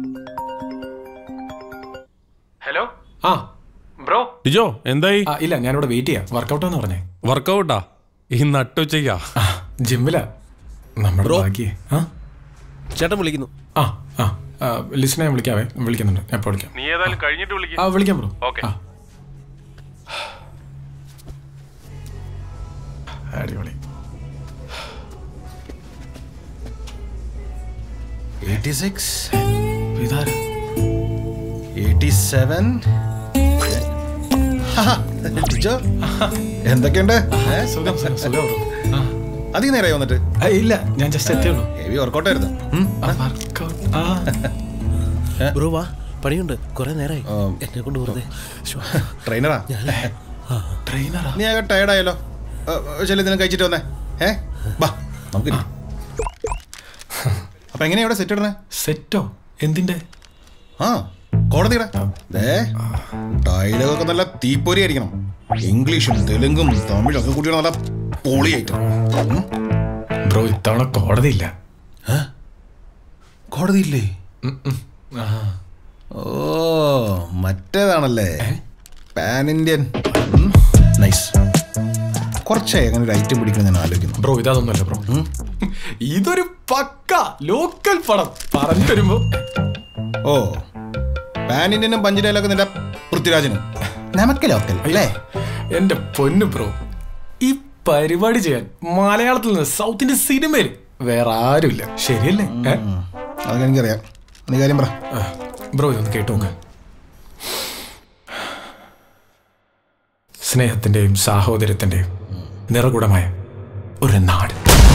Hello ആ bro Lijo എന്തായി ആ, ഇല്ല ഞാനിവിടെ വെയിറ്റ് ചെയ്യാം വർക്കൗട്ട് എന്ന് പറഞ്ഞേ വർക്കൗട്ടാ ഈ നട്ടുച്ചയ്ക്കാ ആ ജിമ്മില നമ്മുടെ ബാക്കി ആ ചേട്ടൻ വിളിക്കുന്നു ആ ആ ആ, ലിസ്റ്റിനെ ഞാൻ വിളിക്കാവേ വിളിക്കുന്നുണ്ട് ഞാൻ ഇപ്പോൾ വിളിക്കാം നീ ഏതായാലും കഴിഞ്ഞിട്ട് വിളിക്കും ആ വിളിക്കാം ബ്രോ ഓക്കേ. ആ. അടിപൊളി എയ്റ്റി സിക്സ് ഇതാരാ എയ്റ്റി സെവൻ എന്തൊക്കെയുണ്ട് ഏ? സുഖം സുഖം സുഖം ബ്രോ ആ അധികം നേരമായി വന്നിട്ട് ആ, ഇല്ല ഞാൻ ജസ്റ്റ് എത്തിയുള്ളൂ ഹെവി വർക്കൗട്ട് ആയിരുന്നു ഉം. വർക്കൗട്ട് ആ ബ്രോ വാ പണിയുണ്ട് കുറെ നേരമായി ഉം. എന്നെ കൊണ്ട് വെറുതെ ശ്ശോ. ട്രെയിനറാ ട്രെയിനറാ നീ ആകെ ടയർഡായല്ലോ ശരി ഇതിനെ കഴിച്ചിട്ട് വന്നേ ഏ ബാ നമുക്ക് അപ്പൊ എങ്ങനെയാ ഇവിടെ സെറ്റ് ഇടണേ സെറ്റോ എന്തിന്റെ ആ കോടതിയുടെ ദേ ഡയലോഗൊക്കെ നല്ല തീപ്പൊരി ആയിരിക്കണം ഇംഗ്ലീഷും തെലുങ്കും തമിഴും ഒക്കെ കൂട്ടിയാണ് നല്ല പൊളിയായിട്ട് ഉം. ബ്രോ ഇത്തവണ കോടതിയില്ല കോടതിയില്ലേ ഉം, ഉം. ആ ഓ മറ്റേതാണല്ലേ പാൻ ഇന്ത്യൻ നൈസ് കുറച്ചായി അങ്ങനെ ഒരു ഐറ്റം പിടിക്കണം ഞാൻ ആലോചിക്കുന്നു ബ്രോ ഇതൊന്നുമല്ല ബ്രോ ഇതൊരു പക്ക ലോക്കൽ പടം പറഞ്ഞു വരുമ്പോ ഓ പാൻ ഇന്ത്യനും പഞ്ചിലൊക്കെ നിന്റെ പൃഥ്വിരാജനും നമുക്ക് ലോക്കൽ അല്ലേ എന്റെ പൊന്നു ബ്രോ ഈ പരിപാടി ചെയ്യാൻ മലയാളത്തിൽ നിന്ന് സൗത്തിന്റെ സിനിമയിൽ വേറെ ആരുമില്ല ശരിയല്ലേ ഏ? ഉം. അതൊക്കെ എനിക്കറിയാം നീ കാര്യം പറ ആ, ബ്രോ ഇതൊന്ന് കേട്ടു നോക്ക് സ്നേഹത്തിന്റെയും സാഹോദര്യത്തിന്റെയും നിറകുടമായ ഒരു നാട്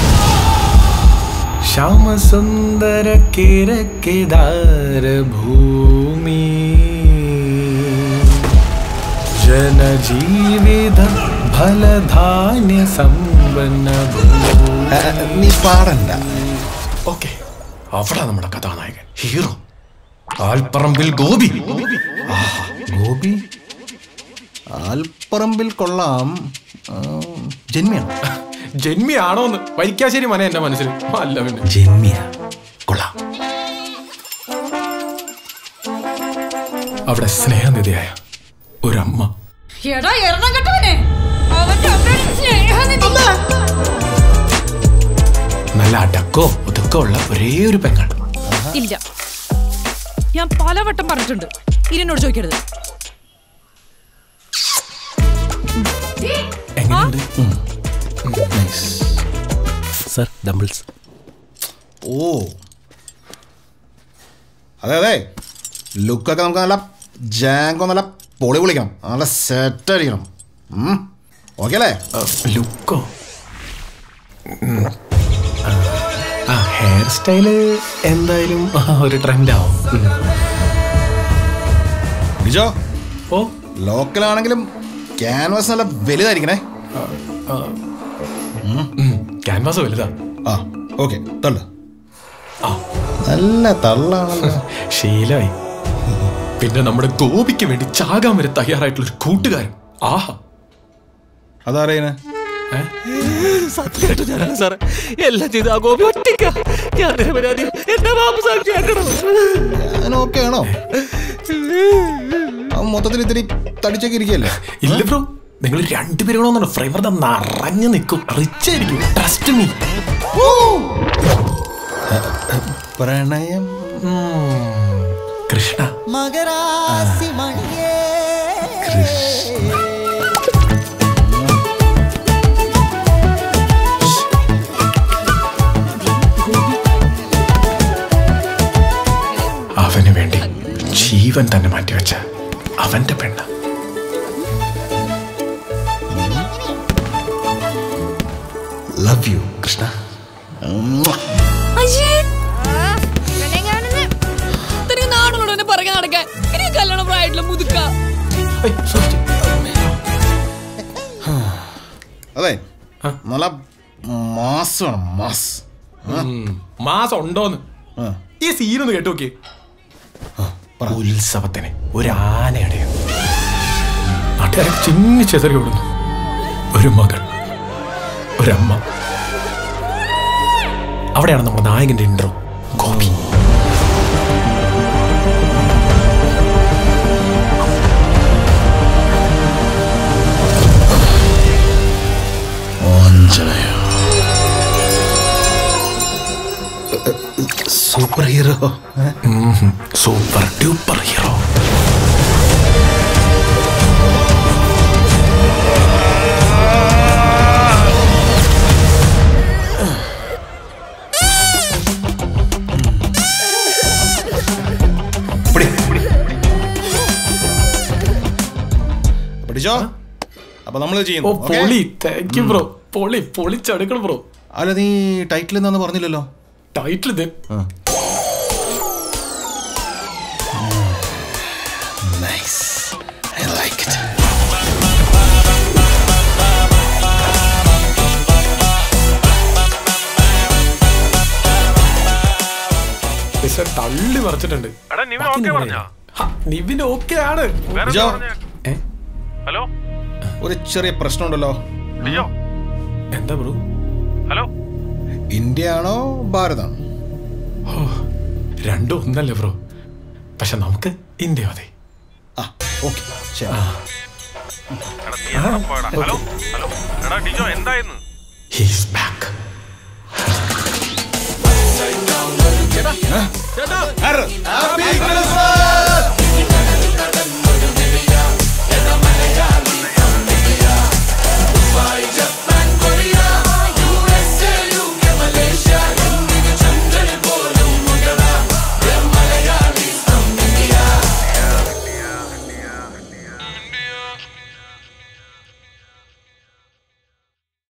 ശ്യാമസുന്ദര കിരക്കിദാര ഭൂമി ജനജീവിത ഫലധാന്യ സമ്പന്ന ഭൂമി ആ, നീ പാടണ്ട ഓക്കെ അവിടെ നമ്മുടെ കഥാനായകൻ ഹീറോ ആൽപ്പറമ്പിൽ ഗോപി ഗോപി ആൽപ്പറമ്പിൽ കൊള്ളാം ആ, ജന്മിയാണ് ജന്മിയാണോ എന്ന് വരിക്കാശ്ശേരി മന എന്റെ മനസ്സിൽ അല്ല പിന്നെ ജന്മിയ കൊള്ളാം അവിടെ സ്നേഹനിധിയായ ഒരമ്മ എടാ എണ്ണം കെട്ടവനെ അവന്റെ അമ്മയുടെ സ്നേഹനിധി നല്ല അടക്കോ ഒതുക്കോ ഉള്ള ഒരേ ഒരു പെങ്ങൾ ഇല്ല ഞാൻ പലവട്ടം പറഞ്ഞിട്ടുണ്ട് ഇരിനോട് ചോദിക്കരുത് എങ്ങനെയുണ്ട് നൈസ് സർ ഡംബിൾസ് ഓ അതെ അതെ ലുക്കൊക്കെ നമുക്ക് നല്ല ജാങ്കോ നല്ല പൊളി പൊളിക്കണം നല്ല സെറ്റ് അടിക്കണം ഓക്കെ അല്ലേ ലുക്കോ ആ ഹെയർ സ്റ്റൈല് എന്തായാലും ആ, ഒരു ട്രെൻഡ് ആവും ഉം. ബിജോ ഓ ലോക്കലാണെങ്കിലും ക്യാൻവാസ് നല്ല വലുതായിരിക്കണേ ക്യാൻവാസ് വലുതാ ആ ഓക്കെ തള്ളു ആ നല്ല തള്ളാണല്ലോ ശീലായി പിന്നെ നമ്മുടെ ഗോപിക്ക് വേണ്ടി ചാകാൻ വരെ തയ്യാറായിട്ടുള്ള ഒരു കൂട്ടുകാരൻ ആഹാ അതറിയണേ സത്യമായിട്ട് ഞാനാണ് സാറേ എല്ലാം ചെയ്ത് ആ ഗോപി ഒറ്റയ്ക്ക ഞാൻ നിരപരാധി എന്റെ ബാബു സാക്ഷിയാക്കണം ഞാൻ ഓക്കെ ആണോ ആ മൊത്തത്തിൽ ഇത്തിരി തടിച്ചൊക്കെ ഇരിക്കല്ലേ ഇല്ല ബ്രോ നിങ്ങൾ രണ്ടുപേരും ഫ്രൈമർ നിറഞ്ഞു നിൽക്കും റിച്ച് ആയിരിക്കും ട്രസ്റ്റ് മീ പ്രണയം കൃഷ്ണ അവന് വേണ്ടി ജീവൻ തന്നെ മാറ്റിവെച്ച അവന്റെ പെണ്ണ് ലവ് യു കൃഷ്ണ നാടുകളോട് എന്നെ പറയാൻ നടക്കാൻ എനിക്ക് കല്യാണം പ്രായമായിട്ടുള്ള മുതുക്ക അതെ നല്ല മാസ് വേണം മാസ് മാസം ഉണ്ടോന്ന് ആ, ഈ സീനൊന്ന് കേട്ടു നോക്കിയേ പറ. ഉത്സവത്തിന് ഒരു ആനയുടെ നാട്ടുകാരെ ചിന്നി ചെതറി ഓടുന്നു ഒരു മകൾ ഒരമ്മ അവിടെയാണ് നമ്മുടെ നായകന്റെ intro Gopi super hero super duper hero പിടിച്ചോ അപ്പൊ നമ്മൾ ഓ ചെയ്യുന്നു okay? പൊളി താങ്ക് യു ബ്രോ പൊളി പൊളിച്ചടുക്കണം ബ്രോ അല്ല നീ ടൈറ്റിൽ എന്താന്ന് പറഞ്ഞില്ലല്ലോ ടൈറ്റിൽ ഇത് nice I like it mister തള്ളി മറിച്ചിട്ടുണ്ട് എടാ നിവിൻ ഓക്കെ പറഞ്ഞാ ഹ, നിവിൻ ഓക്കെ ആണ് വേറെ ലിജോ ഏ? ഹലോ ഒരു ചെറിയ പ്രശ്നമുണ്ടല്ലോ ലിജോ എന്താ ബ്രോ ഹലോ ഇന്ത്യ ആണോ ഭാരതാണോ രണ്ടും ഒന്നല്ലേ ബ്രോ പക്ഷെ നമുക്ക് ഇന്ത്യ മതി ആ ഓക്കെ ശരി എടാ നീ എവിടെ പോയടാ ഹലോ ഹലോ എടാ ഡിജോ എന്തായിരുന്നു ഹീസ് ബാക്ക്